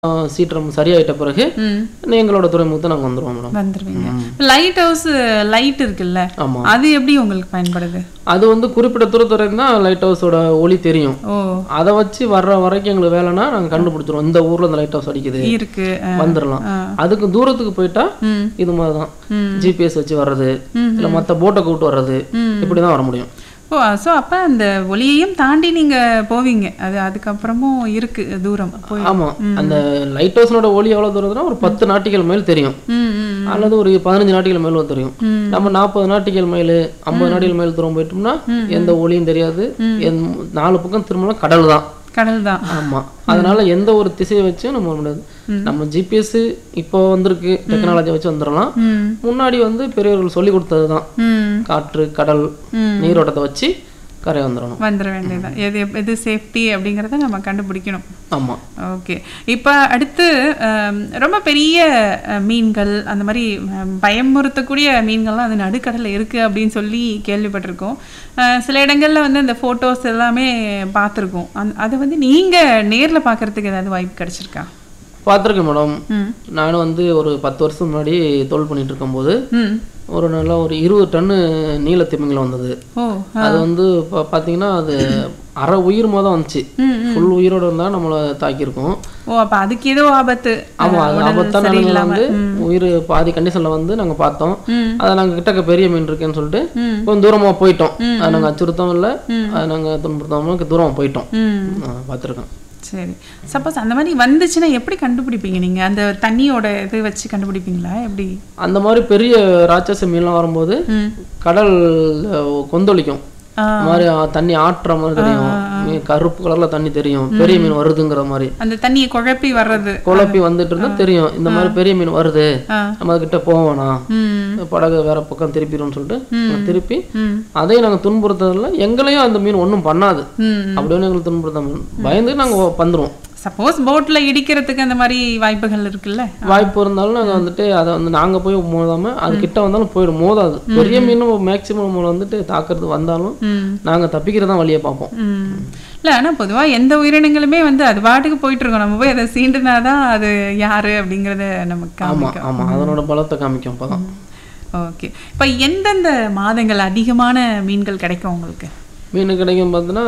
சீற்றம் சரியாயிட்ட பிறகு ம் எங்களோட துறைமுகத்தை நாங்கள் வந்துடுவோம் மேடம் வந்துருவீங்க லைட் ஹவுஸ் லைட் இருக்குல்ல ஆமாம் அது எப்படி உங்களுக்கு பயன்படுது அது வந்து குறிப்பிட்ட தூரத்து வரைக்கும் தான் லைட் ஹவுஸோட ஒளி தெரியும் ஓ அதை வச்சு வர்ற வரைக்கும் எங்களுக்கு வேலைன்னா நாங்கள் கண்டுபிடிச்சிருவோம் இந்த ஊரில் இந்த லைட் ஹவுஸ் அடிக்குது இருக்கு அஹ், வந்துடலாம் ஆ. அதுக்கு தூரத்துக்கு போயிட்டா ம் இது மாதிரி தான் ம். ஜிபிஎஸ் வச்சு வர்றது ம், இல்லை மற்ற போட்டை கூப்பிட்டு வர்றது ம். இப்படி தான் வர முடியும் ஓ ஸோ அப்போ அந்த ஒளியையும் தாண்டி நீங்க போவீங்க அது அதுக்கப்புறமும் இருக்கு தூரம் போய் ஆமாம் அந்த லைட் ஹவுஸ்னோட ஒளி எவ்வளோ தூரத்துனா ஒரு பத்து நாட்டிகள் மைல் தெரியும் ம் ம் அல்லது ஒரு பதினஞ்சு நாட்டிகள் மைல் தெரியும் ம். நம்ம நாற்பது நாட்டிகள் மைல் ஐம்பது நாட்டிகள் மைல் தூரம் போயிட்டோம்னா எந்த ஒளியும் தெரியாது எந்த- நாலு பக்கம் திரும்பலாம் கடல் தான் கடல் தான் ஆமா அதனால எந்த ஒரு திசையை வச்சும் நம்ம வர முடியாது நம்ம ஜிபிஎஸ் இப்போ வந்திருக்கு டெக்னாலஜி வச்சு வந்துடலாம் ம் முன்னாடி வந்து பெரியவர்கள் சொல்லி கொடுத்தது தான் ம் காற்று கடல் ம். நீரோட்டத்தை வச்சு கரை வந்துடணும் வந்துட வேண்டியதுதான் எது எது சேஃப்டி அப்படிங்கிறத நம்ம கண்டுபிடிக்கணும் ஆமா ஓகே இப்போ அடுத்து அம், ரொம்ப பெரிய அஹ், மீன்கள் அந்த மாதிரி அம், பயமுறுத்தக்கூடிய மீன்கள்லாம் அது நடுக்கடலில் இருக்குது அப்படின்னு சொல்லி கேள்விப்பட்டிருக்கோம் அஹ், சில இடங்களில் வந்து அந்த ஃபோட்டோஸ் எல்லாமே பார்த்துருக்கோம் அந் அதை வந்து நீங்கள் நேரில் பார்க்கறதுக்கு ஏதாவது வாய்ப்பு கிடைச்சிருக்கா பார்த்துருக்கேன் மேடம் ம் நானும் வந்து ஒரு பத்து வருஷம் முன்னாடி தொழில் பண்ணிட்டு இருக்கும்போது ம் ஒரு நல்லா ஒரு இருபது டன்னு நீல திமிங்கலம் வந்தது ஓ அது வந்து இப்போ பார்த்தீங்கன்னா அது அரை உயிர் தான் வந்துச்சு ம் ஃபுல் உயிரோட இருந்தால் நம்மளை தாக்கியிருக்கும் ஓ அப்போ அதுக்கு ஏதோ ஆபத்து ஆமா அது உடல் ஆபத்தான நிலையில சரியில்லாம. வந்து உயிர் பாதி கண்டிஷன்ல வந்து நாங்க பார்த்தோம் ம் அதை நாங்க கிட்டக்க பெரிய மீன் இருக்கேன்னு சொல்லிட்டு ம் கொஞ்சம் தூரமா போயிட்டோம் அதை நாங்க அச்சுறுத்தவும் இல்லை அதை நாங்க துன்புறுத்தாம தூரமா போயிட்டோம் ம் நான் பார்த்துருக்கேன் சரி சப்போஸ் அந்த மாதிரி வந்துச்சுன்னா எப்படி கண்டுபிடிப்பீங்க நீங்க அந்த தண்ணியோட இது வச்சு கண்டுபிடிப்பீங்களா எப்படி அந்த மாதிரி பெரிய ராட்சச மீன்லாம் வரும்போது ம் கடல் அஹ், கொந்தளிக்கும் ஆ. இந்த மாதிரி ஆ, தண்ணி ஆட்டுற மாதிரி தெரியும் மீன் கருப்பு கலர்ல தண்ணி தெரியும் பெரிய மீன் வருதுங்கிற மாதிரி அந்த தண்ணியை குழப்பி வர்றது குழப்பி வந்துட்டு இருந்தா தெரியும் இந்த மாதிரி பெரிய மீன் வருது ஆ. நம்ம அதுகிட்ட போக வேணாம் ம் படகு வேற பக்கம் திருப்பிடும்னு சொல்லிட்டு நாங்க திருப்பி ம் அதையும் நாங்க துன்புறுத்ததில்ல எங்களையும் அந்த மீன் ஒண்ணும் பண்ணாது ம் அப்படி ஒன்றும் எங்களுக்கு துன்புறுத்தாம பயந்து நாங்க வந்துருவோம் சப்போஸ் போட்ல இடிக்கிறதுக்கு அந்த மாதிரி வாய்ப்புகள் இருக்குல்ல வாய்ப்பு இருந்தாலும் நாங்க வந்துட்டு அதை வந்து நாங்க போய் மோதாம அது கிட்ட வந்தாலும் போயிடும் மோதாது பெரிய மீனும் மேக்சிமம் நம்மளை வந்துட்டு தாக்குறது வந்தாலும் ம் நாங்க தப்பிக்கிறது தான் வழியை பார்ப்போம் ம் இல்லை ஆனால் பொதுவாக எந்த உயிரினங்களுமே வந்து அது பாட்டுக்கு போயிட்டு இருக்கோம் நம்ம போய் அதை சீண்டுனாதான் அது யாரு அப்படிங்கிறத நமக்கு ஆமா காமிக்கும் ஆமா அதனோட பலத்தை காமிக்கும் அப்பதான் ஓகே இப்போ எந்தெந்த மாதங்கள் அதிகமான மீன்கள் கிடைக்கும் உங்களுக்கு மீன் கிடைக்கும் பார்த்தீங்கன்னா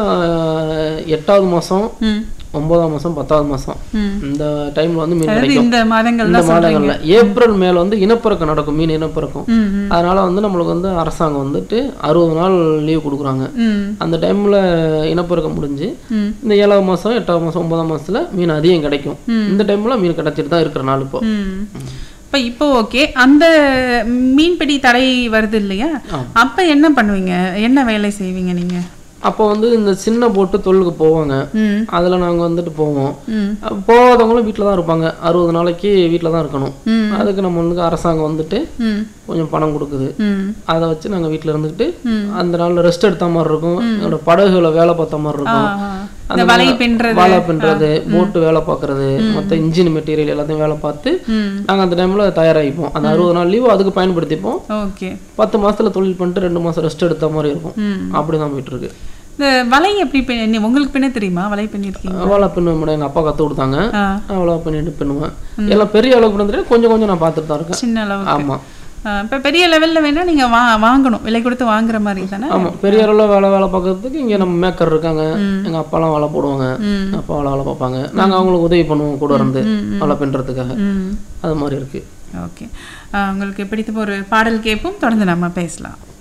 எட்டாவது மாசம் ம் ஒன்பதாம் மாசம் பத்தாவது மாசம் ம் இந்த டைம்ல வந்து மீன் அதாவது கிடைக்கும் இந்த மாதங்கள் இந்த தான் சொல்றீங்க மாதங்கள்ல ஏப்ரல் மேல வந்து இனப்பெருக்கம் நடக்கும் மீன் இனப்பெருக்கம் ம் ம் அதனால வந்து நம்மளுக்கு வந்து அரசாங்கம் வந்துட்டு அறுபது நாள் லீவ் கொடுக்குறாங்க ம் அந்த டைம்ல இனப்பெருக்கம் முடிஞ்சு ம் இந்த ஏழாவது மாசம் எட்டாவது மாசம் ஒன்பதாம் மாசத்துல மீன் அதிகம் கிடைக்கும் இந்த டைம்ல மீன் கிடைச்சிட்டு தான் இருக்கிற நாள் இப்போ ம் இப்போ இப்போ ஓகே அந்த மீன்பிடி தடை வருது இல்லையா அப்ப என்ன பண்ணுவீங்க என்ன வேலை செய்வீங்க நீங்க அப்போ வந்து இந்த சின்ன போட்டு தொழிலுக்கு போவாங்க ம் அதுல நாங்க வந்துட்டு போவோம் ம் அப்ப போகாதவங்களும் வீட்டில் தான் இருப்பாங்க அறுபது நாளைக்கு வீட்டில் தான் இருக்கணும் ம் அதுக்கு நம்ம வந்து அரசாங்கம் வந்துட்டு ம் கொஞ்சம் பணம் கொடுக்குது ம் அதை வச்சு நாங்க வீட்டில் இருந்துக்கிட்டு ம். அந்த நாள்ல ரெஸ்ட் எடுத்த மாதிரி இருக்கும் என்னோட படகுல வேலை பார்த்த மாதிரி ஆ, இருக்கும் ஆ. இந்த வலை பின்றது வாழை பின்றது போட்டு வேலை பார்க்கறது மற்ற இன்ஜின் மெட்டீரியல் எல்லாத்தையும் வேலை பார்த்து ம் நாங்க அந்த டைம்ல தயாராகிப்போம் அந்த அறுபது நாள் லீவு அதுக்கு பயன்படுத்திப்போம் ஓகே பத்து மாசத்துல தொழில் பண்ணிட்டு ரெண்டு மாசம் ரெஸ்ட் எடுத்த மாதிரி இருக்கும் ம் அப்படிதான் போயிட்டு இருக்கு இந்த வலை எப்படி பின்ன நீ- உங்களுக்கு பின்ன தெரியுமா வலை பின்னிருக்கீங்க வாழை பின்ன முடியும் எங்க அப்பா கத்து கொடுத்தாங்க ஆ அவ்வளோ பண்ணிட்டு பின்னுவேன் எல்லாம் பெரிய அளவுக்கு பண்ண தெரியாது கொஞ்சம் கொஞ்சம் நான் பார்த்துட்டு தான் இருக்கேன் சின்ன அளவு ஆமா இப்போ பெரிய லெவல்ல வேணா நீங்க வா வாங்கணும் விலை கொடுத்து வாங்குற மாதிரி தானே ஆமா பெரிய அளவுல வேலை வேலை பார்க்கறதுக்கு இங்க நம்ம மேக்கர் இருக்காங்க ம். எங்க அப்பாலாம் வேலை போடுவாங்க ம் அப்பா வேலை வேலை பார்ப்பாங்க நாங்க அவங்களுக்கு உதவி பண்ணுவோம் கூட இருந்து வேலை பின்றதுக்காக ம் அது மாதிரி இருக்கு ஓகே உங்களுக்கு பிடித்த ஒரு பாடல் கேட்போம் தொடர்ந்து நம்ம பேசலாம்